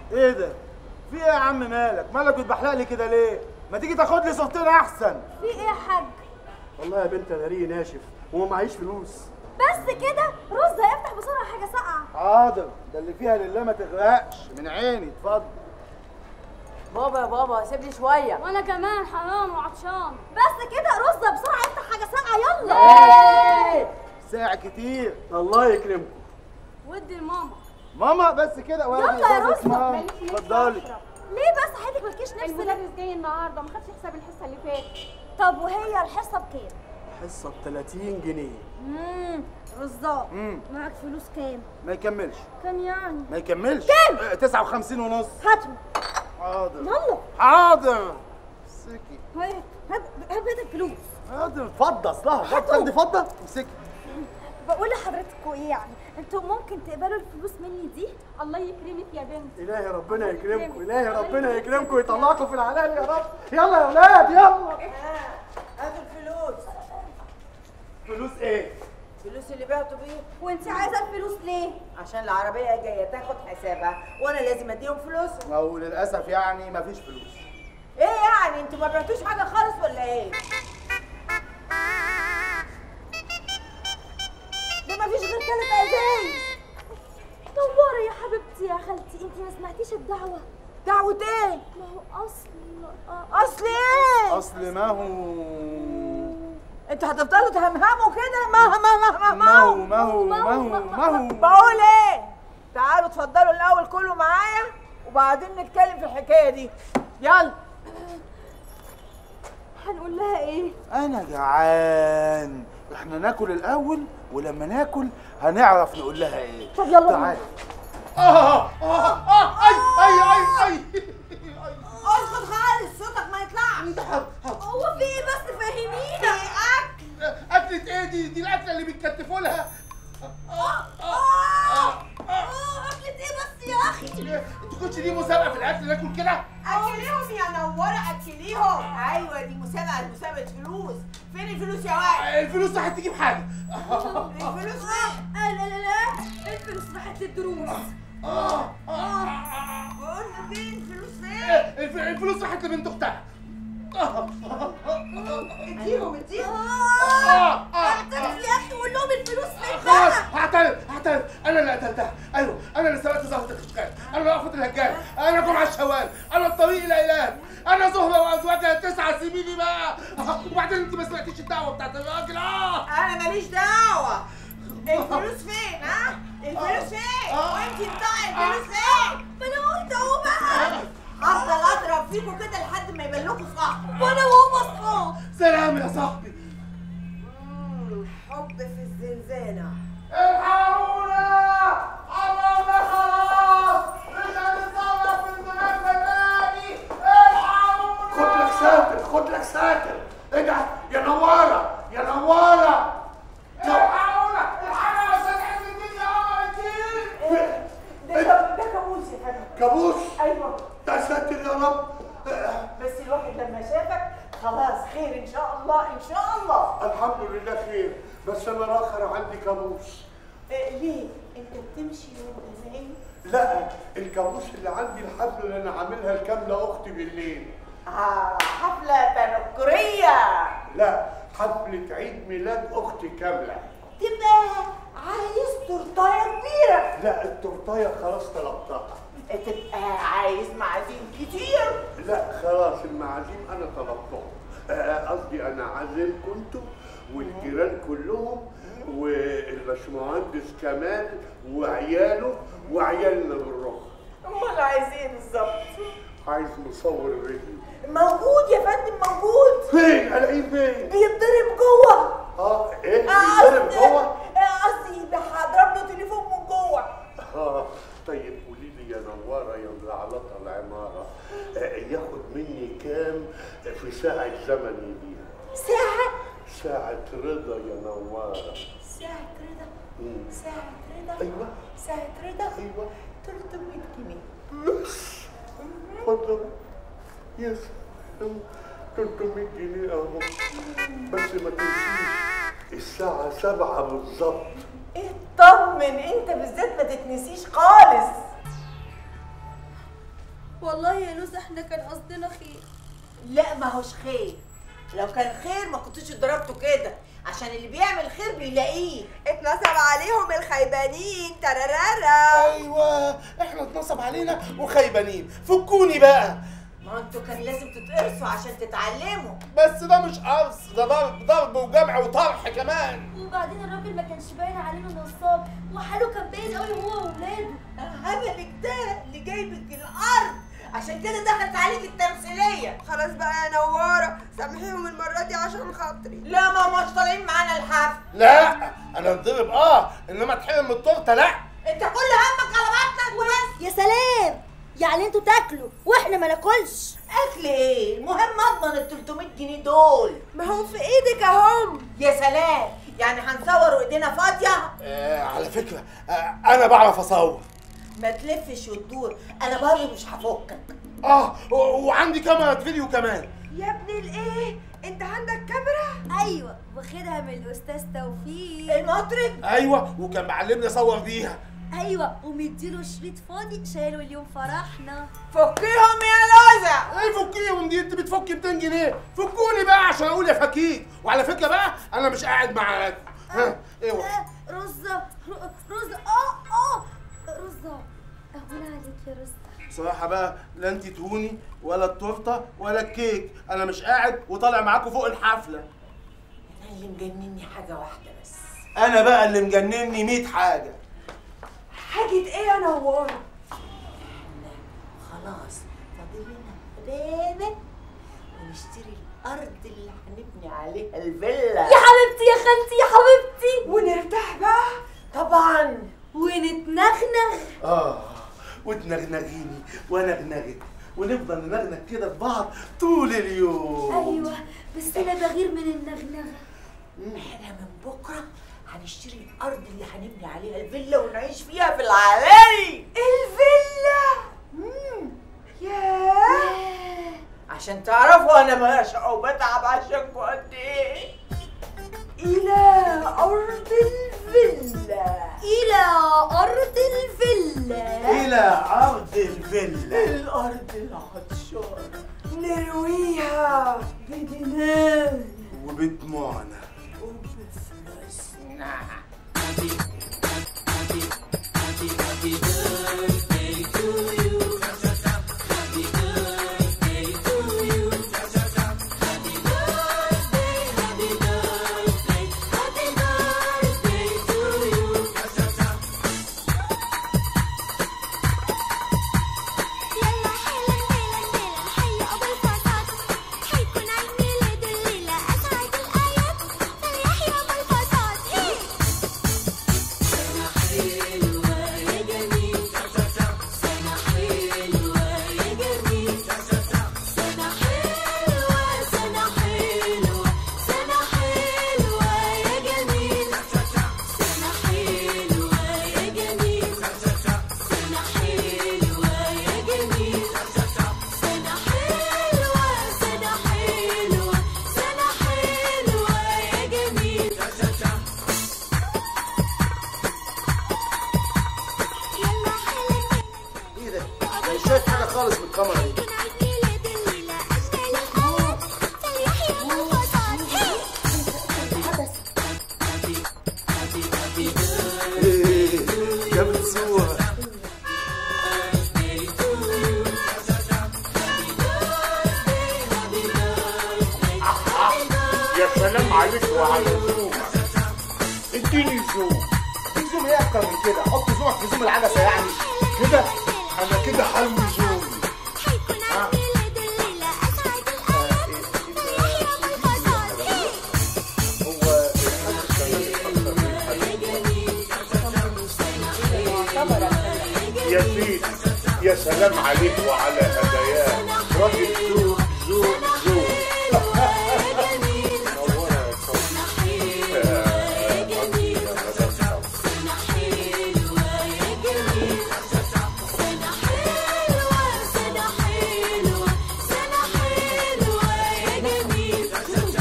ايه ده في ايه يا عم مالك مالك بتبحلق لي كده ليه ما تيجي تاخد لي صورتين احسن في ايه يا حاج والله يا بنت انا ريقي ناشف وما معيش فلوس بس كده رز هيفتح بسرعه حاجه ساقعه حاضر ده اللي فيها لله ما تغرقش من عيني اتفضل بابا يا بابا سيبني شويه وانا كمان حرام وعطشان بس كده رز بسرعه افتح حاجه ساقعه يلا ساعة كتير الله يكرمكم ودي لماما ماما بس كده يلا يا ازازة رزة. ماما. اتفضلي ليه بس حياتك مالكيش نفس ليه؟ المدرس جاي النهارده ما خدش حساب الحصه اللي فاتت طب وهي الحصه بكام حصه ب 30 جنيه امم رزاق مم. معاك فلوس كام ما يكملش كام يعني ما يكملش كام؟ آه، 59 ونص هاتهم حاضر يلا حاضر امسكي هات هات هات بيت الفلوس حاضر فضه اصلها فضه تاخدي فضه امسكي بقول لحضرتكوا ايه يعني انتوا ممكن تقبلوا الفلوس مني دي الله يكرمك يا بنت الهي ربنا يكرمكم الهي ربنا يكرمكم ويطلعكم في الحلال يا رب يلا يا اولاد يلا هاتوا الفلوس فلوس ايه الفلوس اللي بعتوا بيه وانت عايزه الفلوس ليه عشان العربيه جايه تاخد حسابها وانا لازم اديهم فلوسهم او للاسف يعني مفيش فلوس ايه يعني انتوا ما بعتوش حاجه خالص ولا ايه ده مفيش غير ثلاث ازايز نوري يا حبيبتي يا خالتي انت ما سمعتيش الدعوه دعوه ايه ما هو اصل آه. اصل ايه اصل ما هو انتوا هتفضلوا تهمهموا كده ما ما ما ما ما هو ما ما هو ما هو ما هو بقول ايه تعالوا اتفضلوا الاول كله معايا وبعدين نتكلم في الحكايه دي يلا هنقول لها ايه انا جعان احنا ناكل الاول ولما ناكل هنعرف نقول لها ايه طب يلا تعالى اه اه اه اي اي اي اي اسكت خالص صوتك ما يطلعش هو في ايه بس فهمينا اكلة ايه دي دي الاكله اللي بيتكتفوا لها اكلت ايه بس يا اخي تخش دي مسابقه في الاكل ناكل كده اكليهم يا نوره اكليهم ايوه دي مسابقه مسابقه فلوس فين الفلوس يا واد الفلوس راح تجيب حاجه الفلوس فين لا لا لا الفلوس راحت للدروس بقول له فين الفلوس فين الف- الفلوس راحت لبنت اختها اديهم اديهم آه، آه. اعترف يا اخي قول لهم الفلوس فين خلاص بقى هعترف هعترف انا اللي قتلتها ايوه انا اللي سرقت زهره الاشتغال انا اللي وقفت الهجان انا جمعه الشوال انا الطريق الى اله انا زهره وازواجها تسعه سيبيني بقى وبعدين انت ما سمعتيش الدعوه بتاعت الراجل اه انا ماليش دعوه الفلوس فين ها الفلوس فين آه. وانت بتاعي الفلوس فين ما انا قلت اهو بقى هفضل اضرب فيكم كده لحد ما يبان لكم صح وانا وهو اصحاب سلام يا صاحبي حب في الزنزانه الحقونا قربنا خلاص مش هنتصرف في الزمان تاني الحقونا خد لك ساتر خد لك ساتر ايه ده يا نواره يا نواره الحقونا الحقونا يا استاذ عز الدين يا قمر ده ده كابوس يا فندم كابوس ايوه يا ساتر يا رب بس الواحد لما شافك خلاص خير ان شاء الله ان شاء الله الحمد لله خير بس انا الاخر عندي كابوس إيه ليه انت بتمشي وانت نايم لا الكابوس اللي عندي الحفله اللي انا عاملها لكامله اختي بالليل آه حفله تنكريه لا حفله عيد ميلاد اختي كامله تبقى عايز تورتايه كبيره لا التورتايه خلاص طلبتها تبقى عايز معازيم كتير لا خلاص المعازيم انا طلبتهم آه، قصدي انا عازمكم انتوا والجيران كلهم والباشمهندس كمال وعياله وعيالنا بالرخ امال عايز ايه بالظبط عايز مصور فيديو موجود يا فندم موجود فين الاقيه فين بيتضرب جوه اه ايه آه، بيتضرب قصدي- جوه آه، قصدي ده هضرب له تليفون من جوه اه طيب قولي لي يا نواره يا مزعلطه العماره آه، ياخد مني كام في ساعه زمني بيها ساعة ساعه رضا يا نواره ساعة رضا مم. ساعة رضا ايوه ساعة رضا ايوه 300 جنيه بس اتفضل يس 300 جنيه اهو بس ما تنسيش الساعة سبعة بالظبط اطمن انت بالذات ما تتنسيش خالص والله يا لوز احنا كان قصدنا خير لا ما هوش خير لو كان خير ما كنتش ضربته كده عشان اللي بيعمل خير بيلاقيه اتنصب عليهم الخيبانين ترارارا ايوه احنا اتنصب علينا وخيبانين فكوني بقى ما انتوا كان لازم تتقرصوا عشان تتعلموا بس ده مش قرص ده ضرب ضرب وجمع وطرح كمان وبعدين الراجل ما كانش باين عليه انه نصاب وحاله كان باين قوي هو واولاده هبلك ده اللي جايبك الارض عشان كده دخلت عليك التمثيليه خلاص بقى يا نوارة سامحيهم المرة دي عشان خاطري لا ما هماش طالعين معانا الحفل لا انا اتضرب اه انما اتحرم من التورته لا انت كل همك على بطنك وبس يا سلام يعني انتوا تاكلوا واحنا ما ناكلش اكل ايه المهم اضمن ال 300 جنيه دول ما هم في ايدك اهم يا سلام يعني هنصور وايدينا فاضيه آه على فكره آه انا بعرف اصور ما تلفش وتدور انا برضه مش هفكك اه و- وعندي كاميرا فيديو كمان يا ابن الايه انت عندك كاميرا ايوه واخدها من الاستاذ توفيق المطرب ايوه وكان معلمني اصور بيها ايوه ومديله شريط فاضي شايله اليوم فرحنا فكيهم يا لوزة ايه فكيهم دي انت بتفكي 200 جنيه فكوني بقى عشان اقول يا فكيك وعلى فكره بقى انا مش قاعد معاك ها اوعى آه، رزة ر- رزة اه اه رزة اهون عليك يا رزة بصراحه بقى لا انت تهوني ولا التورته ولا الكيك انا مش قاعد وطالع معاكم فوق الحفله انا اللي مجنني حاجه واحده بس انا بقى اللي مجنني 100 حاجه حاجة ايه يا نوارة خلاص فاضل لنا رامة ونشتري الارض اللي هنبني عليها الفيلا يا حبيبتي يا خالتي يا حبيبتي ونرتاح بقى طبعا ونتنغنغ اه وتنغنغيني وانا انغنغك ونفضل ننغنغ كده في بعض طول اليوم ايوه بس انا بغير من النغنغه احنا من بكره هنشتري الارض اللي هنبني عليها الفيلا ونعيش فيها في العلالي الفيلا مم. ياه عشان تعرفوا انا بشقى وبتعب عشانكوا قد ايه الى ارض الفيلا الى ارض الفيلا الى ارض الفيلا الارض العطشانه نرويها بدماغ وبدموعنا وبفلوسنا يلا حيلا حيلا حيلا حي أبو الفساد حيكون عيد ميلاد الليلة أسعد الآيات فليحيى أبو الفساد هي سنة حلوة سنة حلوة سنة حلوة يا جميل سنة حلوة يا جميل سنة حلوة يا جميل سنة حلوة سنة حلوة سنة حلوة يا جميل يلا حلوة ايه ده؟ انا مش شايف حاجه خالص من الكاميرا دي كان عيد ميلاد الليلة أجمل الآيات فليحيى أبو الفساد هي ايه جابت صوره يا سلام عليك وعلى زومك اديني زوم في زوم ايه اكتر من كده حط زومك في زوم العدسه يعني كده انا كده حلوي زومي حيكون عيد ميلاد الليلة أسعد الآيات فليحيى أبو الفساد هي هو الحاج يا سيدي يا سلام عليك وعلى هداياك راجل زوم زوم زوم منورة يا صاحبي. سنة حلوة سنة حلوة يا جميل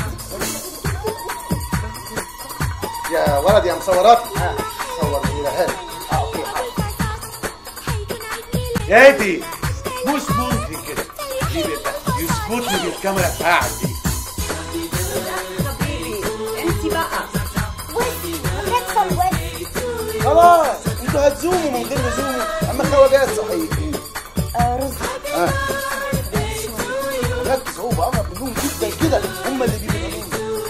يا ولد يا مصوراتي ها صور الى هنا اه اوكي حاضر. حيكون عيد ميلاد يا ايدي مش ممكن كده يبقى يسكت لي بالكاميرا بتاعتي انت بقى وندخل وش خلاص انتوا هتزوموا من غير لزوم اما خواجات صحيح رز اه ركز هو بأمر منهم جدا كده هم اللي بيبقوا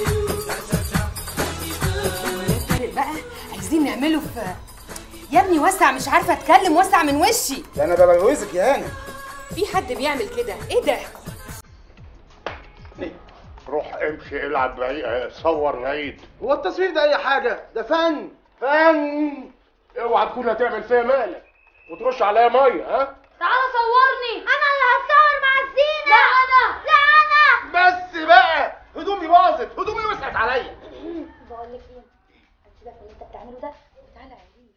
طارق بقى عايزين نعمله في يا ابني وسع مش عارفه اتكلم وسع من وشي ده انا ببوزك يا هانم في حد بيعمل كده ايه ده روح امشي العب بعيد صور بعيد هو التصوير ده اي حاجه ده فن فن اوعى تكون هتعمل فيها مقلب وترش عليا ميه ها تعالى صورني انا اللي هتصور مع الزينة لا انا لا انا بس بقى هدومي باظت هدومي وسعت عليا بقول لك ايه هتسيبك من اللي انت بتعمله ده وتعالى عندي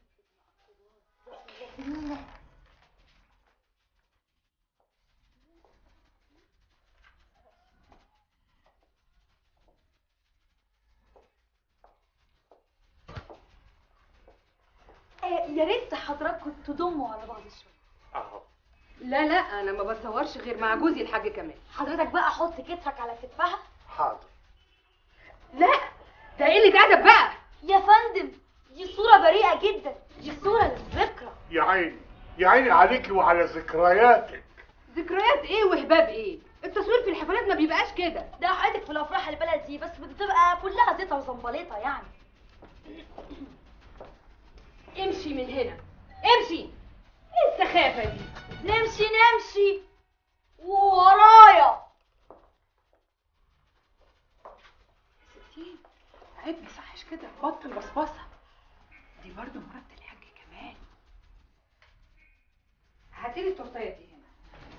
يا ريت حضراتكم تضموا على بعض شويه اهو لا لا انا ما بصورش غير مع جوزي الحاج كمان حضرتك بقى حط كتفك على كتفها حاضر لا ده قله ادب بقى يا فندم دي صورة بريئة جدا دي صورة للذكرى يا عيني يا عيني عليكي وعلى ذكرياتك ذكريات ايه وهباب ايه التصوير في الحفلات ما بيبقاش كده ده حياتك في الافراح البلدي بس بتبقى كلها زيطة وزنبليطة يعني امشي من هنا امشي ايه السخافه دي نمشي نمشي وورايا ستين عيب ما يصحش كده بطل بصبصه دي برضه مرات الحاج كمان هاتيلي التورتيه دي هنا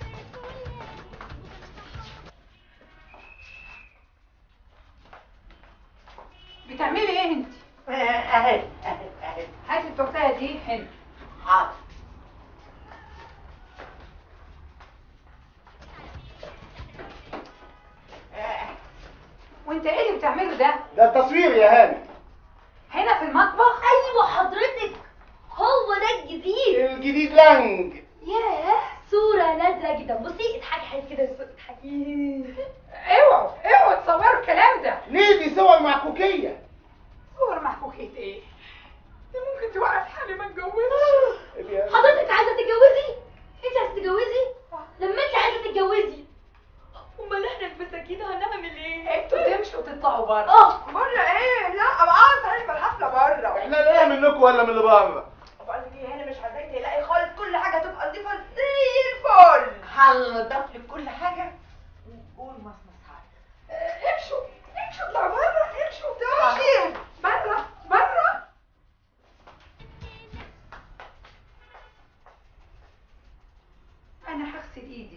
بتعملي ايه انت؟ اهي اهي اهي هاتي التورتيه دي هنا حاضر وانت ايه اللي بتعمله ده؟ ده التصوير يا هانم هنا في المطبخ؟ ايوه حضرتك هو ده الجديد الجديد لانج ياه صورة نادرة جدا بصي اضحكي حاجة كده اضحكي اوعوا اوعوا تصوروا الكلام ده ليه دي صور محكوكيه صور محكوكية ايه؟ دي ممكن توقف حالي ما اتجوزش حضرتك عايزة تتجوزي؟ انت عايزة تتجوزي؟ لما انت عايزة تتجوزي امال احنا المساكين هنعمل ايه؟ انتوا تمشوا وتطلعوا بره اه بره ايه لا ابقى عاوز هنبقى الحفله بره احنا لا منكم ولا من اللي بره بقول لك ايه هنا مش عايزاك تقلقي خالص كل حاجه تبقى نضيفه زي الفل هنضيف لك كل حاجه ونقول مصمص حاجه امشوا امشوا اطلعوا بره امشوا تمشي بره بره انا هغسل ايدي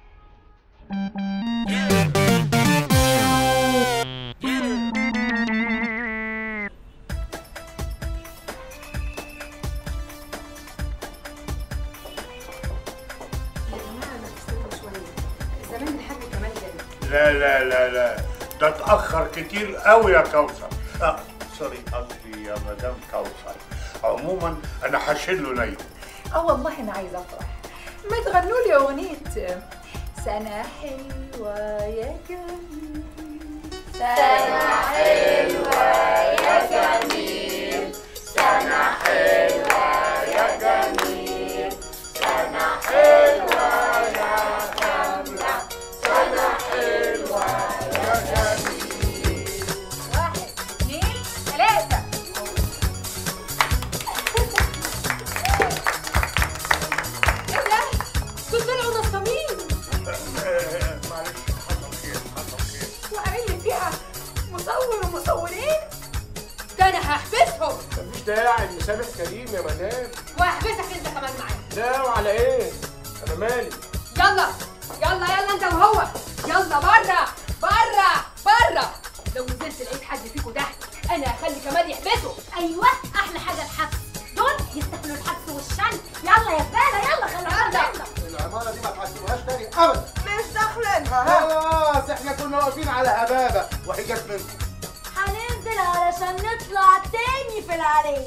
يا جماعه ما تستنوا شويه زمان الحاج كمان جاي لا لا لا لا ده اتأخر كتير قوي يا كوثر آه سوري قصدي يا مدام كوثر عموما انا هشيل له نايم اه والله انا عايزه افرح ما تغنوا لي اغنيه سنه حلوه يا جميل سنه حلوه يا جميل سنه حلوه يا جميل سنه حلوه يا كامله سنه حلوه يا جميل واحد اثنين ثلاثه ايه ده؟ دول طلعوا نصابين آه، معلش حصل خير حصل خير وعامل لي فيها مصور ومصورين ده انا هحبسهم مفيش داعي المسامح كريم يا مدام وهحبسك انت كمان معايا لا وعلى ايه انا مالي يلا يلا يلا انت وهو يلا بره بره بره لو نزلت لقيت حد فيكم ده انا هخلي كمال يحبسه ايوه احلى حاجة الحبس دول يستاهلوا الحبس والشن يلا يا زبالة يلا خلينا العماره دي ما تحسبوهاش تاني ابدا مش داخلينها خلاص احنا كنا واقفين على هبابه وهي جت منكم هننزل علشان نطلع تاني في العريس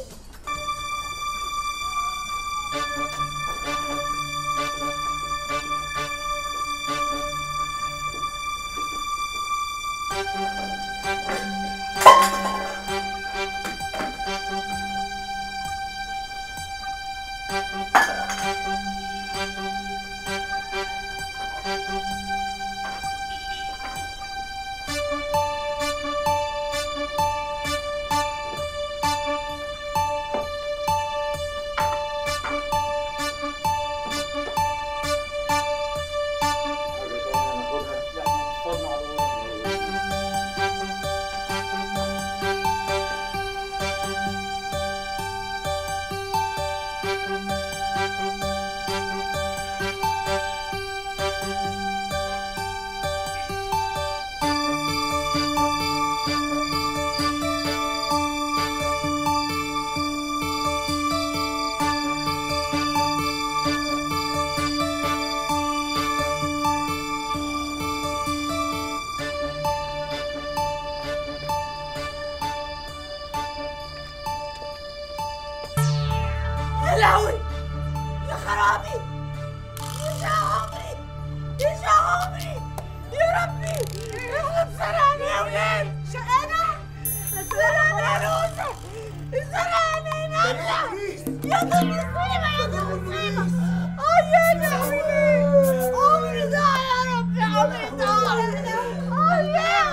يا لهوي يا خرابي يا عمري يا عمري يا ربي احنا سرقنا يا ولاد شقنا سرقنا يا روسة سرقنا يا نجلة يا دي المصيبة يا دي المصيبة اه يا لهوي عمري ضاع يا ربي عمري ضاع اه يا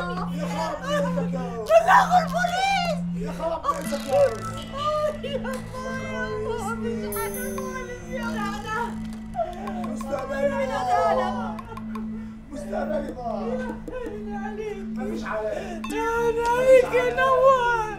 بلغوا البوليس يا مستقبلي ضاع مستقبلي ضاع مفيش علاج يا عليك يا نوار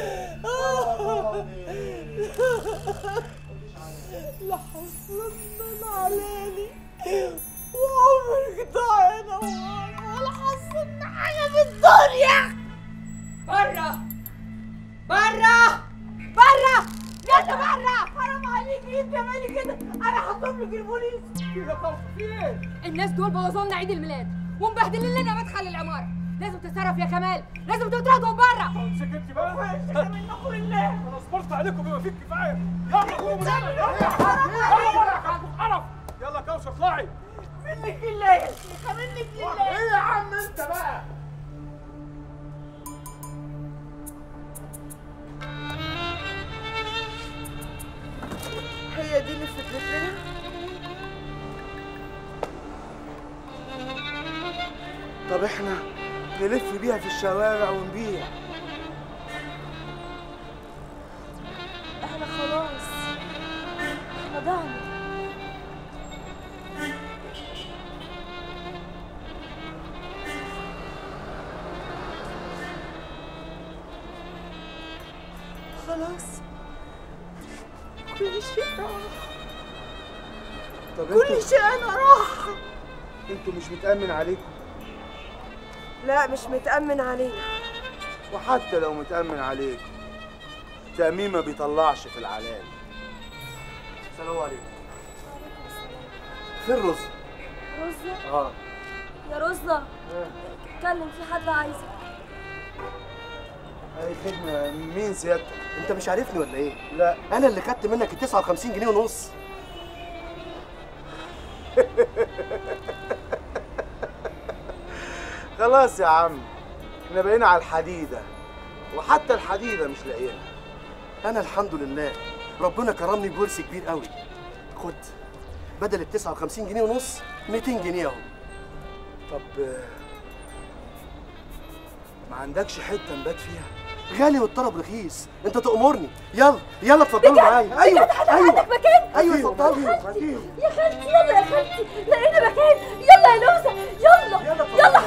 لا حصلنا العلالي وعمرك ضاع يا نوار ولا حصلنا حاجة في الدنيا برا برا برا يلا برا حرام عليك ايه بتعملي كده انا هطلب لك البوليس كده طب في ايه الناس دول بوظوا لنا عيد الميلاد ومبهدلين لنا مدخل العماره لازم تتصرف يا كمال لازم تطردهم بره سكتي بقى منكم لله انا صبرت عليكم بما فيه الكفايه يلا قوموا من هنا يلا قرف يلا كوثر اطلعي منك لله يا شيخة منك لله ايه يا عم انت بقى هي دي اللي فكرت لنا طب احنا نلف بيها في الشوارع ونبيع احنا خلاص احنا ضعنا خلاص كل شيء راح طب كل انتوا شيء انا راح انتوا مش متأمن عليكم لا مش متأمن علينا وحتى لو متأمن عليكم تأمين ما بيطلعش في العلال السلام عليكم فين رز؟ رزة اه يا رزة اتكلم في حد عايزك اي خدمة مين سيادتك؟ انت مش عارفني ولا ايه؟ لا انا اللي خدت منك ال 59 جنيه ونص خلاص يا عم احنا بقينا على الحديدة وحتى الحديدة مش لاقيينها انا الحمد لله ربنا كرمني بورث كبير قوي خد بدل ال 59 جنيه ونص 200 جنيه اهو طب آه، ما عندكش حتة نبات فيها؟ غالي والطلب رخيص انت تأمرني يلا يلا اتفضلوا معايا ايوه ايوه عندك مكان ايوه اتفضلوا يا خالتي يلا يا خالتي لقينا مكان يلا يا لوزة يلا يلا